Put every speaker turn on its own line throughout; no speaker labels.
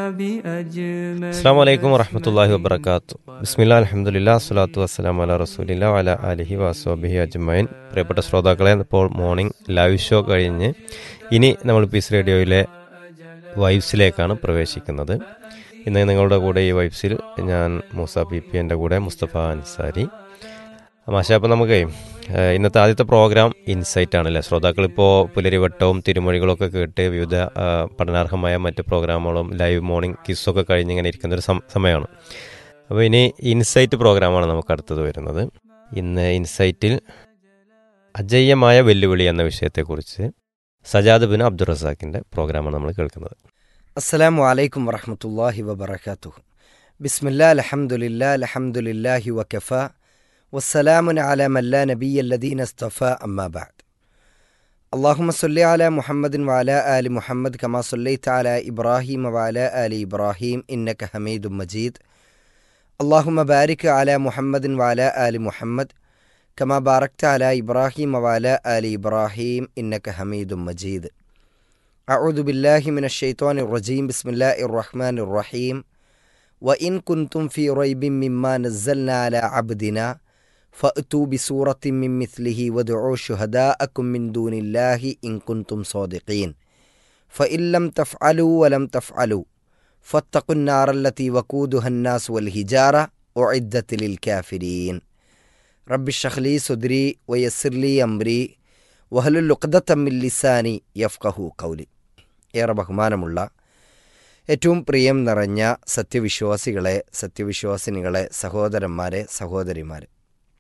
بأجمل
അസ്സാം വലൈക്കും വറഹമത്തല്ലാഹി വബർക്കാത്തു ബിസ്മില്ലാ അലഹമുല്ലാ സ്വലാത്തു വസ്സലാം അല റസൂലില്ല അല അലിഹി വാസോബിഹി അജ്മൈൻ പ്രിയപ്പെട്ട ശ്രോതാക്കളെ ഇപ്പോൾ മോർണിംഗ് ലൈവ് ഷോ കഴിഞ്ഞ് ഇനി നമ്മൾ പീസ് റേഡിയോയിലെ വൈബ്സിലേക്കാണ് പ്രവേശിക്കുന്നത് ഇന്ന് നിങ്ങളുടെ കൂടെ ഈ വൈബ്സിൽ ഞാൻ മൂസ പി പി എൻ്റെ കൂടെ മുസ്തഫ അൻസാരി മാഷ അപ്പോൾ നമുക്ക് ഏഹ്, ഇന്നത്തെ ആദ്യത്തെ പ്രോഗ്രാം ഇൻസൈറ്റ് ആണല്ലേ ശ്രോതാക്കൾ ഇപ്പോൾ പുലരിവട്ടവും തിരുമൊഴികളൊക്കെ കേട്ട് വിവിധ ആ, പഠനാർഹമായ മറ്റ് പ്രോഗ്രാമുകളും ലൈവ് മോർണിംഗ് കിസ്സൊക്കെ കഴിഞ്ഞ് ഇങ്ങനെ ഇരിക്കുന്ന ഒരു സം- സമയമാണ് അപ്പോൾ ഇനി ഇൻസൈറ്റ് പ്രോഗ്രാമാണ് നമുക്ക് അടുത്തത് വരുന്നത് ഇന്ന് ഇൻസൈറ്റിൽ അജയ്യമായ വെല്ലുവിളി എന്ന വിഷയത്തെക്കുറിച്ച് സജാദ് ബിൻ അബ്ദുൾ റസാഖിൻ്റെ പ്രോഗ്രാമാണ് നമ്മൾ കേൾക്കുന്നത്
അസ്സലാമു അലൈക്കും വറഹമത്തല്ലാഹി വബർക്കാത്തു ബിസ്മില്ലാ അലഹമുല്ലാ അലഹമുല്ലാഹി വക്കഫ വസ്സലാമുൻ അല മല്ലാ നബിയല്ലദീൻ അസ്തഫ അമ്മാബാദ് اللهم صل على محمد وعلى آل محمد كما صليت على إبراهيم وعلى آل إبراهيم إنك حميد مجيد اللهم بارك على محمد وعلى آل محمد كما باركت على إبراهيم وعلى آل إبراهيم إنك حميد مجيد أعوذ بالله من الشيطان الرجيم بسم الله الرحمن الرحيم وإن كنتم في ريب مما نزلنا على عبدنا فأتوا بسورة من مثله وادعوا شهداءكم من دون الله إن كنتم صادقين فإن لم تفعلوا ولم تفعلوا فاتقوا النار التي وقودها الناس والهجارة أعدت للكافرين رب اشرح لي صدري ويسر لي أمري വഹലുൽ ലുഖ്ദത്തം മിൻ ലിസാനി യഫ്കഹു കൗലി ഏറെ ബഹുമാനമുള്ള ഏറ്റവും പ്രിയം നിറഞ്ഞ സത്യവിശ്വാസികളെ സത്യവിശ്വാസിനികളെ സഹോദരന്മാരെ സഹോദരിമാരെ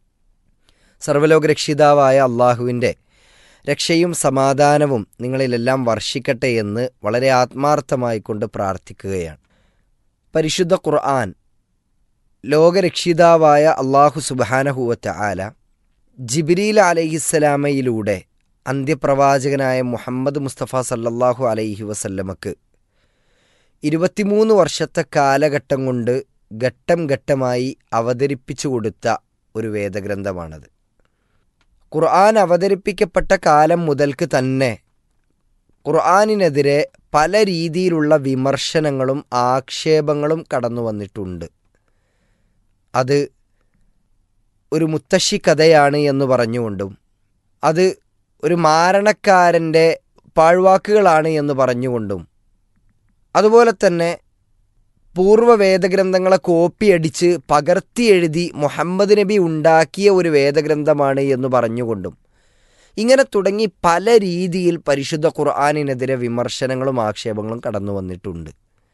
സർവ്വലോകരക്ഷിതാവായ അള്ളാഹുവിൻ്റെ രക്ഷയും സമാധാനവും നിങ്ങളിലെല്ലാം വർഷിക്കട്ടെ എന്ന് വളരെ ആത്മാർത്ഥമായി കൊണ്ട് പ്രാർത്ഥിക്കുകയാണ് പരിശുദ്ധ ഖുർആൻ ലോകരക്ഷിതാവായ അള്ളാഹു സുബാനഹുവത്ത ആല ജിബിരീൽ അലൈഹിസ്സലാമയിലൂടെ അന്ത്യപ്രവാചകനായ മുഹമ്മദ് മുസ്തഫ സല്ലല്ലാഹു അലൈഹി വസല്ലമക്ക് ഇരുപത്തിമൂന്ന് വർഷത്തെ കാലഘട്ടം കൊണ്ട് ഘട്ടം ഘട്ടമായി അവതരിപ്പിച്ചു കൊടുത്ത ഒരു വേദഗ്രന്ഥമാണത് ഖുർആൻ അവതരിപ്പിക്കപ്പെട്ട കാലം മുതൽക്ക് തന്നെ ഖുർആനിനെതിരെ പല രീതിയിലുള്ള വിമർശനങ്ങളും ആക്ഷേപങ്ങളും കടന്നു വന്നിട്ടുണ്ട് അത് ഒരു മുത്തശ്ശി കഥയാണ് എന്ന് പറഞ്ഞുകൊണ്ടും അത് ഒരു മാരണക്കാരൻ്റെ പാഴ്വാക്കുകളാണ് എന്ന് പറഞ്ഞുകൊണ്ടും അതുപോലെ തന്നെ പൂർവ്വ വേദഗ്രന്ഥങ്ങളെ കോപ്പിയടിച്ച് പകർത്തി എഴുതി മുഹമ്മദ് നബി ഉണ്ടാക്കിയ ഒരു വേദഗ്രന്ഥമാണ് എന്ന് പറഞ്ഞുകൊണ്ടും ഇങ്ങനെ തുടങ്ങി പല രീതിയിൽ പരിശുദ്ധ ഖുർആാനിനെതിരെ വിമർശനങ്ങളും ആക്ഷേപങ്ങളും കടന്നു വന്നിട്ടുണ്ട്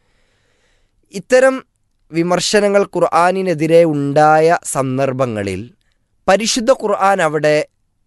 ഇത്തരം വിമർശനങ്ങൾ ഖുർആാനിനെതിരെ ഉണ്ടായ സന്ദർഭങ്ങളിൽ പരിശുദ്ധ ഖുർആൻ അവിടെ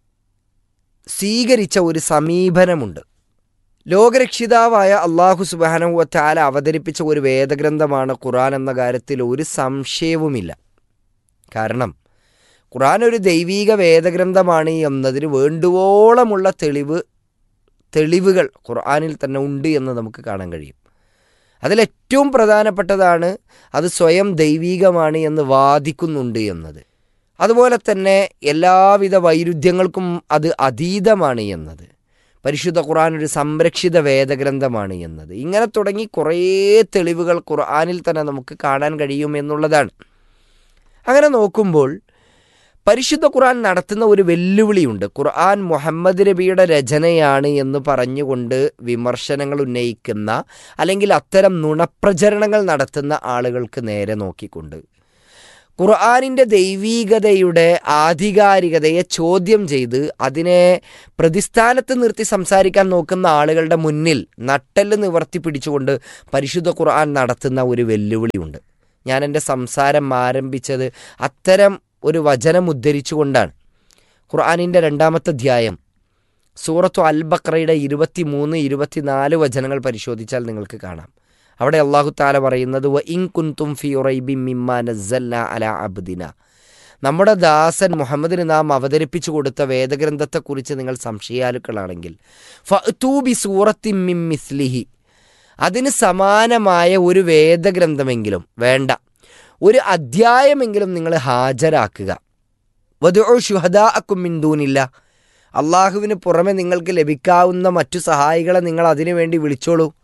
സ്വീകരിച്ച ഒരു സമീപനമുണ്ട് ലോകരക്ഷിതാവായ അള്ളാഹു സുബാനുവത്താല അവതരിപ്പിച്ച ഒരു വേദഗ്രന്ഥമാണ് ഖുർആൻ എന്ന കാര്യത്തിൽ ഒരു സംശയവുമില്ല കാരണം ഖുർആൻ ഒരു ദൈവീക വേദഗ്രന്ഥമാണ് എന്നതിന് വേണ്ടുവോളമുള്ള തെളിവ് തെളിവുകൾ ഖുർആനിൽ തന്നെ ഉണ്ട് എന്ന് നമുക്ക് കാണാൻ കഴിയും അതിലേറ്റവും പ്രധാനപ്പെട്ടതാണ് അത് സ്വയം ദൈവീകമാണ് എന്ന് വാദിക്കുന്നുണ്ട് എന്നത് അതുപോലെ തന്നെ എല്ലാവിധ വൈരുദ്ധ്യങ്ങൾക്കും അത് അതീതമാണ് എന്നത് പരിശുദ്ധ ഖുർആൻ ഒരു സംരക്ഷിത വേദഗ്രന്ഥമാണ് എന്നത് ഇങ്ങനെ തുടങ്ങി കുറേ തെളിവുകൾ ഖുർആനിൽ തന്നെ നമുക്ക് കാണാൻ കഴിയും എന്നുള്ളതാണ് അങ്ങനെ നോക്കുമ്പോൾ പരിശുദ്ധ ഖുർആൻ നടത്തുന്ന ഒരു വെല്ലുവിളിയുണ്ട് ഖുർആൻ മുഹമ്മദ് നബിയുടെ രചനയാണ് എന്ന് പറഞ്ഞുകൊണ്ട് വിമർശനങ്ങൾ ഉന്നയിക്കുന്ന അല്ലെങ്കിൽ അത്തരം നുണപ്രചരണങ്ങൾ നടത്തുന്ന ആളുകൾക്ക് നേരെ നോക്കിക്കൊണ്ട് ഖുർആാനിൻ്റെ ദൈവീകതയുടെ ആധികാരികതയെ ചോദ്യം ചെയ്ത് അതിനെ പ്രതിസ്ഥാനത്ത് നിർത്തി സംസാരിക്കാൻ നോക്കുന്ന ആളുകളുടെ മുന്നിൽ നട്ടെല്ല് നിവർത്തി പിടിച്ചുകൊണ്ട് പരിശുദ്ധ ഖുർആൻ നടത്തുന്ന ഒരു വെല്ലുവിളിയുണ്ട് ഞാൻ എൻ്റെ സംസാരം ആരംഭിച്ചത് അത്തരം ഒരു വചനം ഉദ്ധരിച്ചുകൊണ്ടാണ് ഖുർആാനിൻ്റെ രണ്ടാമത്തെ അധ്യായം സൂറത്തു അൽ ബക്രയുടെ ഇരുപത്തി മൂന്ന് ഇരുപത്തിനാല് വചനങ്ങൾ പരിശോധിച്ചാൽ നിങ്ങൾക്ക് കാണാം അവിടെ അള്ളാഹു താല പറയുന്നത് വ ഇൻ കുൻതും ഫി റൈബി മിമ്മ നസ്സൽന അല അബ്ദിന നമ്മുടെ ദാസൻ മുഹമ്മദിന് നാം അവതരിപ്പിച്ചു കൊടുത്ത വേദഗ്രന്ഥത്തെക്കുറിച്ച് നിങ്ങൾ സംശയാലുക്കളാണെങ്കിൽ ഫൂബി സൂറത്തി മിം മിസ്ലിഹി അതിന് സമാനമായ ഒരു വേദഗ്രന്ഥമെങ്കിലും വേണ്ട ഒരു അധ്യായമെങ്കിലും നിങ്ങൾ ഹാജരാക്കുക വധു ഷുഹദാ അക്കുമിന്തൂനില്ല അള്ളാഹുവിന് പുറമെ നിങ്ങൾക്ക് ലഭിക്കാവുന്ന മറ്റു സഹായികളെ നിങ്ങൾ അതിനു വേണ്ടി വിളിച്ചോളൂ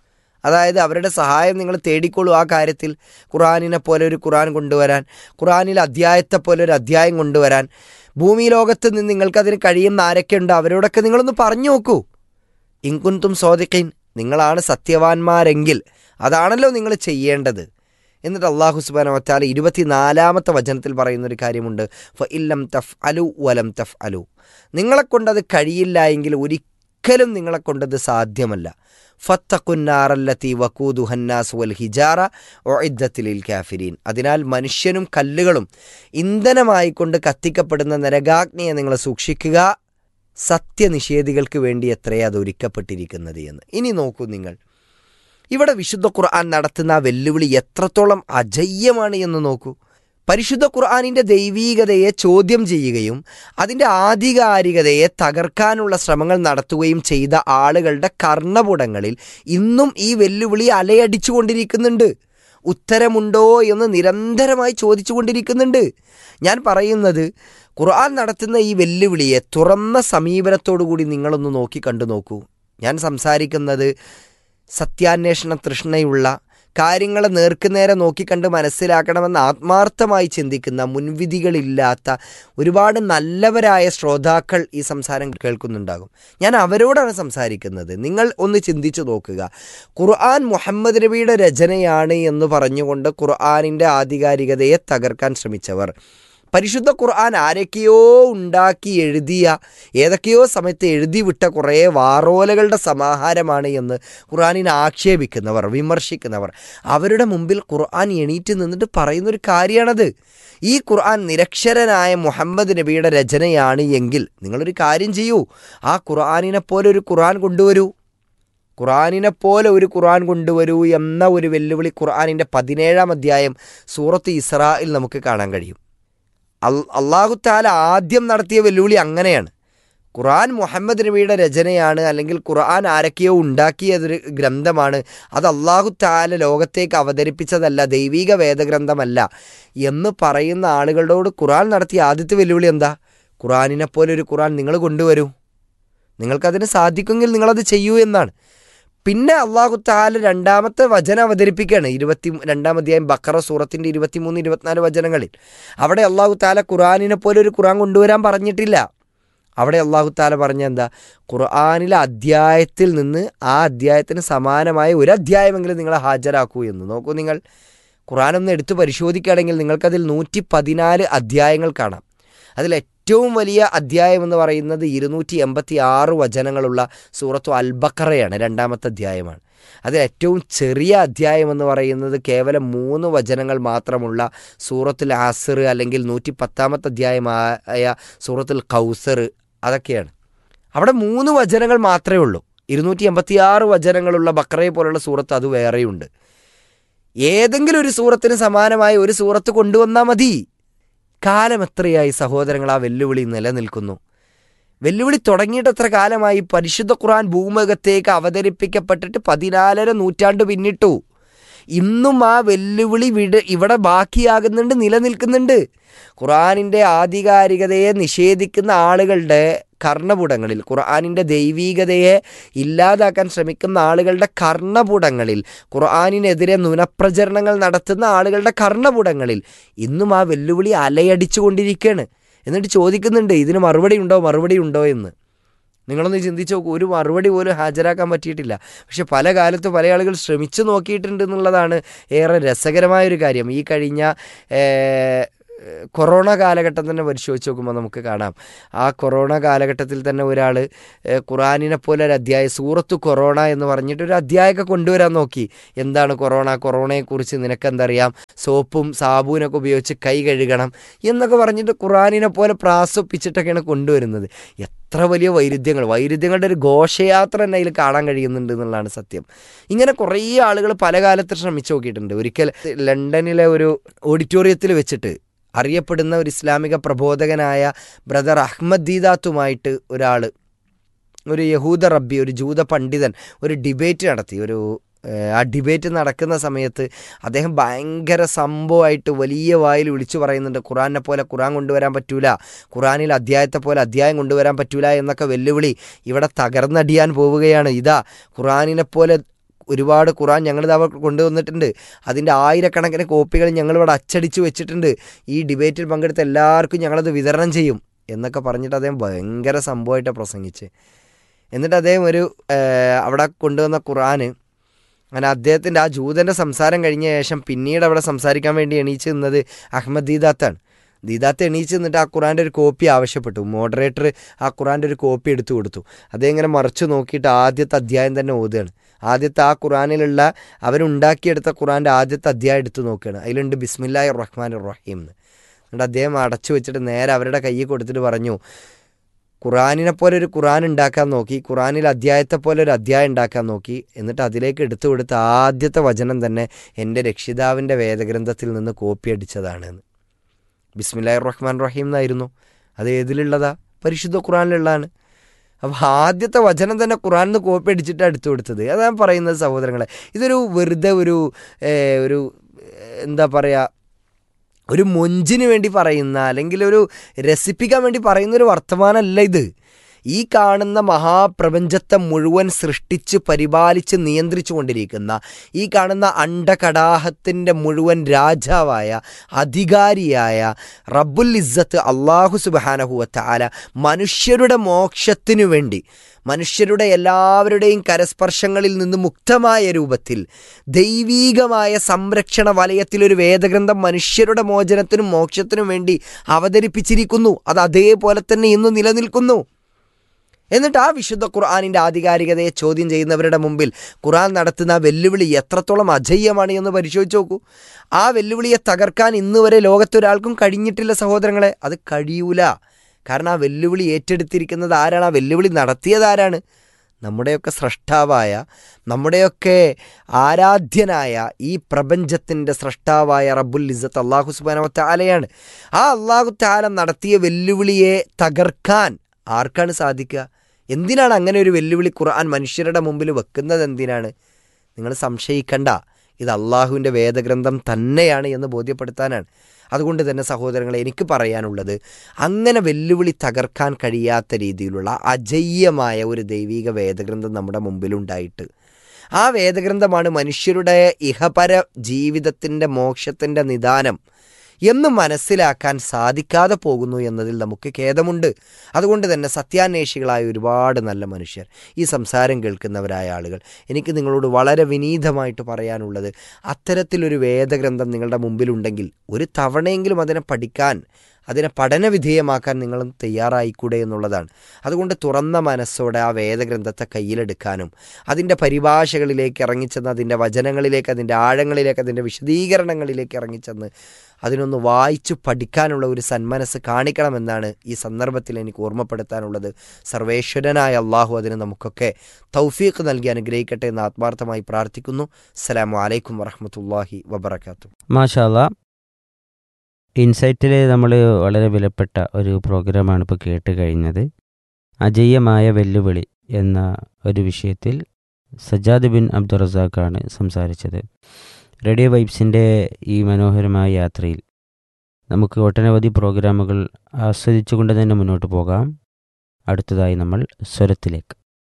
അതായത് അവരുടെ സഹായം നിങ്ങൾ തേടിക്കൊള്ളൂ ആ കാര്യത്തിൽ ഖുറാനിനെ പോലെ ഒരു ഖുറാൻ കൊണ്ടുവരാൻ ഖുറാനിൽ അധ്യായത്തെ പോലെ ഒരു അധ്യായം കൊണ്ടുവരാൻ ഭൂമി ലോകത്ത് നിന്ന് നിങ്ങൾക്കതിന് കഴിയുന്ന ആരൊക്കെ ഉണ്ട് അവരോടൊക്കെ നിങ്ങളൊന്ന് പറഞ്ഞു നോക്കൂ ഇൻകുന്തും സോദിഖീൻ നിങ്ങളാണ് സത്യവാന്മാരെങ്കിൽ അതാണല്ലോ നിങ്ങൾ ചെയ്യേണ്ടത് എന്നിട്ട് അള്ളാഹു സുബാന വച്ചാൽ ഇരുപത്തിനാലാമത്തെ വചനത്തിൽ പറയുന്ന ഒരു കാര്യമുണ്ട് ഫ ഇല്ലം തഫ് അലു വലം തഫ് അലു നിങ്ങളെക്കൊണ്ടത് കഴിയില്ല എങ്കിൽ ഒരിക്കലും നിങ്ങളെക്കൊണ്ടത് സാധ്യമല്ല ഫത്തഖുന്നാറല്ലത്തി വക്കൂദു ഹന്നാസ് വൽ ഹിജാറ ഒഇദ്ദത്തിലിൽ കാഫിരീൻ അതിനാൽ മനുഷ്യനും കല്ലുകളും ഇന്ധനമായിക്കൊണ്ട് കത്തിക്കപ്പെടുന്ന നരകാഗ്നിയെ നിങ്ങൾ സൂക്ഷിക്കുക സത്യനിഷേധികൾക്ക് വേണ്ടി എത്രയാ അത് ഒരുക്കപ്പെട്ടിരിക്കുന്നത് എന്ന് ഇനി നോക്കൂ നിങ്ങൾ ഇവിടെ വിശുദ്ധ ഖുർആൻ നടത്തുന്ന ആ വെല്ലുവിളി എത്രത്തോളം അജയ്യമാണ് എന്ന് നോക്കൂ പരിശുദ്ധ ഖുർആാനിൻ്റെ ദൈവീകതയെ ചോദ്യം ചെയ്യുകയും അതിൻ്റെ ആധികാരികതയെ തകർക്കാനുള്ള ശ്രമങ്ങൾ നടത്തുകയും ചെയ്ത ആളുകളുടെ കർണപുടങ്ങളിൽ ഇന്നും ഈ വെല്ലുവിളി അലയടിച്ചുകൊണ്ടിരിക്കുന്നുണ്ട് ഉത്തരമുണ്ടോ എന്ന് നിരന്തരമായി ചോദിച്ചുകൊണ്ടിരിക്കുന്നുണ്ട് ഞാൻ പറയുന്നത് ഖുർആൻ നടത്തുന്ന ഈ വെല്ലുവിളിയെ തുറന്ന സമീപനത്തോടു കൂടി നിങ്ങളൊന്ന് നോക്കി കണ്ടു നോക്കൂ ഞാൻ സംസാരിക്കുന്നത് സത്യാന്വേഷണ തൃഷ്ണയുള്ള കാര്യങ്ങളെ നേർക്കുനേരെ നോക്കിക്കണ്ട് മനസ്സിലാക്കണമെന്ന് ആത്മാർത്ഥമായി ചിന്തിക്കുന്ന മുൻവിധികളില്ലാത്ത ഒരുപാട് നല്ലവരായ ശ്രോതാക്കൾ ഈ സംസാരം കേൾക്കുന്നുണ്ടാകും ഞാൻ അവരോടാണ് സംസാരിക്കുന്നത് നിങ്ങൾ ഒന്ന് ചിന്തിച്ചു നോക്കുക ഖുർആൻ മുഹമ്മദ് നബിയുടെ രചനയാണ് എന്ന് പറഞ്ഞുകൊണ്ട് ഖുർആാനിൻ്റെ ആധികാരികതയെ തകർക്കാൻ ശ്രമിച്ചവർ പരിശുദ്ധ ഖുർആൻ ആരൊക്കെയോ ഉണ്ടാക്കി എഴുതിയ ഏതൊക്കെയോ സമയത്ത് എഴുതി വിട്ട കുറേ വാറോലകളുടെ സമാഹാരമാണ് എന്ന് ഖുർആാനിനെ ആക്ഷേപിക്കുന്നവർ വിമർശിക്കുന്നവർ അവരുടെ മുമ്പിൽ ഖുർആൻ എണീറ്റ് നിന്നിട്ട് പറയുന്നൊരു കാര്യമാണത് ഈ ഖുർആൻ നിരക്ഷരനായ മുഹമ്മദ് നബിയുടെ രചനയാണ് എങ്കിൽ നിങ്ങളൊരു കാര്യം ചെയ്യൂ ആ ഖുർആാനിനെ പോലെ ഒരു ഖുർആൻ കൊണ്ടുവരൂ ഖുറാനിനെ പോലെ ഒരു ഖുർആൻ കൊണ്ടുവരൂ എന്ന ഒരു വെല്ലുവിളി ഖുർആാനിൻ്റെ പതിനേഴാം അധ്യായം സൂറത്ത് ഇസ്രായിൽ നമുക്ക് കാണാൻ കഴിയും അള്ളാഹു താല ആദ്യം നടത്തിയ വെല്ലുവിളി അങ്ങനെയാണ് ഖുർആൻ മുഹമ്മദ് നബിയുടെ രചനയാണ് അല്ലെങ്കിൽ ഖുർആൻ ആരൊക്കെയോ ഉണ്ടാക്കിയതൊരു ഗ്രന്ഥമാണ് അത് അള്ളാഹു താല ലോകത്തേക്ക് അവതരിപ്പിച്ചതല്ല ദൈവിക വേദഗ്രന്ഥമല്ല എന്ന് പറയുന്ന ആളുകളോട് ഖുർആൻ നടത്തിയ ആദ്യത്തെ വെല്ലുവിളി എന്താ ഖുർആനിനെ പോലെ ഒരു ഖുർആൻ നിങ്ങൾ കൊണ്ടുവരൂ നിങ്ങൾക്കതിന് സാധിക്കുമെങ്കിൽ നിങ്ങളത് ചെയ്യൂ എന്നാണ് പിന്നെ അള്ളാഹു താല രണ്ടാമത്തെ വചനം അവതരിപ്പിക്കുകയാണ് ഇരുപത്തി രണ്ടാം അധ്യായം ബക്കറ സൂറത്തിൻ്റെ ഇരുപത്തിമൂന്ന് ഇരുപത്തിനാല് വചനങ്ങളിൽ അവിടെ അള്ളാഹു താല ഖുറാനിനെ പോലെ ഒരു ഖുറാൻ കൊണ്ടുവരാൻ പറഞ്ഞിട്ടില്ല അവിടെ അള്ളാഹു താല പറഞ്ഞ എന്താ ഖുർആാനിലെ അധ്യായത്തിൽ നിന്ന് ആ അധ്യായത്തിന് സമാനമായ ഒരു അധ്യായമെങ്കിലും നിങ്ങൾ ഹാജരാക്കൂ എന്ന് നോക്കൂ നിങ്ങൾ ഖുർആാനൊന്ന് എടുത്തു പരിശോധിക്കുകയാണെങ്കിൽ നിങ്ങൾക്കതിൽ നൂറ്റി പതിനാല് അധ്യായങ്ങൾ കാണാം അതിൽ ഏറ്റവും വലിയ അധ്യായം എന്ന് പറയുന്നത് ഇരുന്നൂറ്റി എൺപത്തി ആറ് വചനങ്ങളുള്ള സൂറത്തു അൽബക്കറയാണ് രണ്ടാമത്തെ അധ്യായമാണ് അതിൽ ഏറ്റവും ചെറിയ അധ്യായം എന്ന് പറയുന്നത് കേവലം മൂന്ന് വചനങ്ങൾ മാത്രമുള്ള സൂറത്തുൽ ആസർ അല്ലെങ്കിൽ നൂറ്റി പത്താമത്തെ അധ്യായമായ സൂറത്തുൽ കൗസർ അതൊക്കെയാണ് അവിടെ മൂന്ന് വചനങ്ങൾ മാത്രമേ ഉള്ളൂ ഇരുന്നൂറ്റി എൺപത്തി ആറ് വചനങ്ങളുള്ള ബക്രയെ പോലുള്ള സൂറത്ത് അത് വേറെയുണ്ട് ഏതെങ്കിലും ഒരു സൂറത്തിന് സമാനമായ ഒരു സൂറത്ത് കൊണ്ടുവന്നാൽ മതി കാലം എത്രയായി സഹോദരങ്ങൾ ആ വെല്ലുവിളി നിലനിൽക്കുന്നു വെല്ലുവിളി തുടങ്ങിയിട്ട് എത്ര കാലമായി പരിശുദ്ധ ഖുർആൻ ഭൂമുഖത്തേക്ക് അവതരിപ്പിക്കപ്പെട്ടിട്ട് പതിനാലര നൂറ്റാണ്ട് പിന്നിട്ടു ഇന്നും ആ വെല്ലുവിളി വിട ഇവിടെ ബാക്കിയാകുന്നുണ്ട് നിലനിൽക്കുന്നുണ്ട് ഖുർആാനിൻ്റെ ആധികാരികതയെ നിഷേധിക്കുന്ന ആളുകളുടെ കർണപുടങ്ങളിൽ ഖുർആാനിൻ്റെ ദൈവീകതയെ ഇല്ലാതാക്കാൻ ശ്രമിക്കുന്ന ആളുകളുടെ കർണപുടങ്ങളിൽ ഖുർആാനിനെതിരെ നുനപ്രചരണങ്ങൾ നടത്തുന്ന ആളുകളുടെ കർണപുടങ്ങളിൽ ഇന്നും ആ വെല്ലുവിളി അലയടിച്ചുകൊണ്ടിരിക്കുകയാണ് എന്നിട്ട് ചോദിക്കുന്നുണ്ട് ഇതിന് മറുപടി ഉണ്ടോ മറുപടി ഉണ്ടോ എന്ന് നിങ്ങളൊന്ന് ചിന്തിച്ച് നോക്കൂ ഒരു മറുപടി പോലും ഹാജരാക്കാൻ പറ്റിയിട്ടില്ല പക്ഷെ പല കാലത്ത് പല ആളുകൾ ശ്രമിച്ചു നോക്കിയിട്ടുണ്ട് എന്നുള്ളതാണ് ഏറെ രസകരമായൊരു കാര്യം ഈ കഴിഞ്ഞ കൊറോണ കാലഘട്ടം തന്നെ പരിശോധിച്ച് നോക്കുമ്പോൾ നമുക്ക് കാണാം ആ കൊറോണ കാലഘട്ടത്തിൽ തന്നെ ഒരാൾ ഖുറാനിനെ പോലെ ഒരു അധ്യായം സൂറത്ത് കൊറോണ എന്ന് പറഞ്ഞിട്ട് ഒരു അധ്യായമൊക്കെ കൊണ്ടുവരാൻ നോക്കി എന്താണ് കൊറോണ കൊറോണയെക്കുറിച്ച് നിനക്കെന്തറിയാം സോപ്പും സാബൂനൊക്കെ ഉപയോഗിച്ച് കൈ കഴുകണം എന്നൊക്കെ പറഞ്ഞിട്ട് ഖുറാനിനെ പോലെ പ്രാസൊപ്പിച്ചിട്ടൊക്കെയാണ് കൊണ്ടുവരുന്നത് എത്ര വലിയ വൈരുദ്ധ്യങ്ങൾ വൈരുദ്ധ്യങ്ങളുടെ ഒരു ഘോഷയാത്ര തന്നെ അതിൽ കാണാൻ കഴിയുന്നുണ്ട് എന്നുള്ളതാണ് സത്യം ഇങ്ങനെ കുറേ ആളുകൾ പല കാലത്ത് ശ്രമിച്ചു നോക്കിയിട്ടുണ്ട് ഒരിക്കൽ ലണ്ടനിലെ ഒരു ഓഡിറ്റോറിയത്തിൽ വെച്ചിട്ട് അറിയപ്പെടുന്ന ഒരു ഇസ്ലാമിക പ്രബോധകനായ ബ്രദർ അഹമ്മദ് ദീദാത്തുമായിട്ട് ഒരാൾ ഒരു യഹൂദ റബ്ബി ഒരു ജൂത പണ്ഡിതൻ ഒരു ഡിബേറ്റ് നടത്തി ഒരു ആ ഡിബേറ്റ് നടക്കുന്ന സമയത്ത് അദ്ദേഹം ഭയങ്കര സംഭവമായിട്ട് വലിയ വായിൽ വിളിച്ചു പറയുന്നുണ്ട് ഖുറാനെ പോലെ ഖുറാൻ കൊണ്ടുവരാൻ പറ്റൂല ഖുറാനിൽ അധ്യായത്തെ പോലെ അധ്യായം കൊണ്ടുവരാൻ പറ്റൂല എന്നൊക്കെ വെല്ലുവിളി ഇവിടെ തകർന്നടിയാൻ പോവുകയാണ് ഇതാ ഖുറാനിനെ പോലെ ഒരുപാട് ഖുറാൻ ഞങ്ങളിത് അവർ കൊണ്ടുവന്നിട്ടുണ്ട് അതിൻ്റെ ആയിരക്കണക്കിന് കോപ്പികൾ ഞങ്ങളിവിടെ അച്ചടിച്ച് വെച്ചിട്ടുണ്ട് ഈ ഡിബേറ്റിൽ പങ്കെടുത്ത എല്ലാവർക്കും ഞങ്ങളത് വിതരണം ചെയ്യും എന്നൊക്കെ പറഞ്ഞിട്ട് അദ്ദേഹം ഭയങ്കര സംഭവമായിട്ട് പ്രസംഗിച്ച് എന്നിട്ട് അദ്ദേഹം ഒരു ഏഹ്, അവിടെ കൊണ്ടുവന്ന ഖുറാന് അങ്ങനെ അദ്ദേഹത്തിൻ്റെ ആ ജൂതൻ്റെ സംസാരം കഴിഞ്ഞ ശേഷം പിന്നീട് അവിടെ സംസാരിക്കാൻ വേണ്ടി എണീച്ച് നിന്നത് അഹമ്മദ് ദീദാത്താണ് ദീദാത്ത് എണീച്ച് നിന്നിട്ട് ആ ഖുറാൻ്റെ ഒരു കോപ്പി ആവശ്യപ്പെട്ടു മോഡറേറ്റർ ആ ഖുറാൻ്റെ ഒരു കോപ്പി എടുത്തു കൊടുത്തു അദ്ദേഹം ഇങ്ങനെ മറിച്ച് നോക്കിയിട്ട് ആദ്യത്തെ അധ്യായം തന്നെ ഓതുകയാണ് ആദ്യത്തെ ആ ഖുറാനിലുള്ള അവരുണ്ടാക്കിയെടുത്ത ഖുറാൻ്റെ ആദ്യത്തെ അധ്യായം എടുത്തു നോക്കുകയാണ് അതിലുണ്ട് ബിസ്മില്ലാഹി റഹ്മാൻ റഹീം എന്ന് എന്നിട്ട് അദ്ദേഹം അടച്ചു വെച്ചിട്ട് നേരെ അവരുടെ കയ്യിൽ കൊടുത്തിട്ട് പറഞ്ഞു ഖുറാനിനെ പോലെ ഒരു ഖുറാൻ ഉണ്ടാക്കാൻ നോക്കി ഖുറാനിൽ അധ്യായത്തെ പോലെ ഒരു അധ്യായം ഉണ്ടാക്കാൻ നോക്കി എന്നിട്ട് അതിലേക്ക് എടുത്തു കൊടുത്ത ആദ്യത്തെ വചനം തന്നെ എൻ്റെ രക്ഷിതാവിൻ്റെ വേദഗ്രന്ഥത്തിൽ നിന്ന് കോപ്പി അടിച്ചതാണ് എന്ന് ബിസ്മില്ലാഹി റഹ്മാൻ റഹീം എന്നായിരുന്നു അത് ഏതിലുള്ളതാ പരിശുദ്ധ ഖുറാനിലുള്ളതാണ് അപ്പോൾ ആദ്യത്തെ വചനം തന്നെ ഖുറാനിൽ നിന്ന് കോപ്പി അടിച്ചിട്ട് എടുത്തു കൊടുത്തത് അതാ ഞാൻ പറയുന്നത് സഹോദരങ്ങളെ ഇതൊരു വെറുതെ ഒരു ഏഹ്, ഒരു ഏഹ്, എന്താ പറയുക ഒരു മൊഞ്ചിന് വേണ്ടി പറയുന്ന അല്ലെങ്കിൽ ഒരു രസിപ്പിക്കാൻ വേണ്ടി പറയുന്ന ഒരു വർത്തമാനമല്ല ഇത് ഈ കാണുന്ന മഹാപ്രപഞ്ചത്തെ മുഴുവൻ സൃഷ്ടിച്ച് പരിപാലിച്ച് നിയന്ത്രിച്ചു കൊണ്ടിരിക്കുന്ന ഈ കാണുന്ന അണ്ടകടാഹത്തിൻ്റെ മുഴുവൻ രാജാവായ അധികാരിയായ റബ്ബുൽ ഇസ്സത്ത് അള്ളാഹു സുബാനഹുവത്ത ആല മനുഷ്യരുടെ മോക്ഷത്തിനു വേണ്ടി മനുഷ്യരുടെ എല്ലാവരുടെയും കരസ്പർശങ്ങളിൽ നിന്ന് മുക്തമായ രൂപത്തിൽ ദൈവീകമായ സംരക്ഷണ വലയത്തിൽ ഒരു വേദഗ്രന്ഥം മനുഷ്യരുടെ മോചനത്തിനും മോക്ഷത്തിനും വേണ്ടി അവതരിപ്പിച്ചിരിക്കുന്നു അത് അതേപോലെ തന്നെ ഇന്ന് നിലനിൽക്കുന്നു എന്നിട്ട് ആ വിശുദ്ധ ഖുർആാനിൻ്റെ ആധികാരികതയെ ചോദ്യം ചെയ്യുന്നവരുടെ മുമ്പിൽ ഖുർആൻ നടത്തുന്ന ആ വെല്ലുവിളി എത്രത്തോളം അജയ്യമാണ് എന്ന് പരിശോധിച്ച് നോക്കൂ ആ വെല്ലുവിളിയെ തകർക്കാൻ ഇന്ന് വരെ ലോകത്തൊരാൾക്കും കഴിഞ്ഞിട്ടില്ല സഹോദരങ്ങളെ അത് കഴിയൂല കാരണം ആ വെല്ലുവിളി ഏറ്റെടുത്തിരിക്കുന്നത് ആരാണ് ആ വെല്ലുവിളി നടത്തിയത് ആരാണ് നമ്മുടെയൊക്കെ സ്രഷ്ടാവായ നമ്മുടെയൊക്കെ ആരാധ്യനായ ഈ പ്രപഞ്ചത്തിൻ്റെ സ്രഷ്ടാവായ റബ്ബുൽ ഇസത്ത് അള്ളാഹു സുബാന താലയാണ് ആ അള്ളാഹു താല നടത്തിയ വെല്ലുവിളിയെ തകർക്കാൻ ആർക്കാണ് സാധിക്കുക എന്തിനാണ് അങ്ങനെ ഒരു വെല്ലുവിളി ഖുർആൻ മനുഷ്യരുടെ മുമ്പിൽ വെക്കുന്നത് എന്തിനാണ് നിങ്ങൾ സംശയിക്കണ്ട ഇത് അള്ളാഹുവിൻ്റെ വേദഗ്രന്ഥം തന്നെയാണ് എന്ന് ബോധ്യപ്പെടുത്താനാണ് അതുകൊണ്ട് തന്നെ സഹോദരങ്ങളെ എനിക്ക് പറയാനുള്ളത് അങ്ങനെ വെല്ലുവിളി തകർക്കാൻ കഴിയാത്ത രീതിയിലുള്ള അജയ്യമായ ഒരു ദൈവിക വേദഗ്രന്ഥം നമ്മുടെ മുമ്പിലുണ്ടായിട്ട് ആ വേദഗ്രന്ഥമാണ് മനുഷ്യരുടെ ഇഹപര ജീവിതത്തിൻ്റെ മോക്ഷത്തിൻ്റെ നിദാനം എന്ന് മനസ്സിലാക്കാൻ സാധിക്കാതെ പോകുന്നു എന്നതിൽ നമുക്ക് ഖേദമുണ്ട് അതുകൊണ്ട് തന്നെ സത്യാന്വേഷികളായ ഒരുപാട് നല്ല മനുഷ്യർ ഈ സംസാരം കേൾക്കുന്നവരായ ആളുകൾ എനിക്ക് നിങ്ങളോട് വളരെ വിനീതമായിട്ട് പറയാനുള്ളത് അത്തരത്തിലൊരു വേദഗ്രന്ഥം നിങ്ങളുടെ മുമ്പിലുണ്ടെങ്കിൽ ഒരു തവണയെങ്കിലും അതിനെ പഠിക്കാൻ അതിനെ പഠന വിധേയമാക്കാൻ നിങ്ങളും തയ്യാറായിക്കൂടെ എന്നുള്ളതാണ് അതുകൊണ്ട് തുറന്ന മനസ്സോടെ ആ വേദഗ്രന്ഥത്തെ കയ്യിലെടുക്കാനും അതിൻ്റെ പരിഭാഷകളിലേക്ക് ഇറങ്ങിച്ചെന്ന് അതിൻ്റെ വചനങ്ങളിലേക്ക് അതിൻ്റെ ആഴങ്ങളിലേക്ക് അതിൻ്റെ വിശദീകരണങ്ങളിലേക്ക് ഇറങ്ങിച്ചെന്ന് അതിനൊന്ന് വായിച്ചു പഠിക്കാനുള്ള ഒരു സന്മനസ് കാണിക്കണമെന്നാണ് ഈ സന്ദർഭത്തിൽ എനിക്ക് ഓർമ്മപ്പെടുത്താനുള്ളത് സർവേശ്വരനായ അള്ളാഹു അതിന് നമുക്കൊക്കെ തൗഫീഖ് നൽകി അനുഗ്രഹിക്കട്ടെ എന്ന് ആത്മാർത്ഥമായി പ്രാർത്ഥിക്കുന്നു അസ്സലാമു അലൈക്കും വറഹമത്തല്ലാഹി വബർക്കാത്തു
മാഷാല്ല ഇൻസൈറ്റിൽ നമ്മൾ വളരെ വിലപ്പെട്ട ഒരു പ്രോഗ്രാമാണ് ഇപ്പോൾ കേട്ട് കഴിഞ്ഞത് അജയ്യമായ വെല്ലുവിളി എന്ന ഒരു വിഷയത്തിൽ സജാദ് ബിൻ അബ്ദുറസാഖാണ് സംസാരിച്ചത് റേഡിയോ വൈബ്സിൻ്റെ ഈ മനോഹരമായ യാത്രയിൽ നമുക്ക് ഒട്ടനവധി പ്രോഗ്രാമുകൾ ആസ്വദിച്ചുകൊണ്ട് തന്നെ മുന്നോട്ട് പോകാം അടുത്തതായി നമ്മൾ സ്വരത്തിലേക്ക്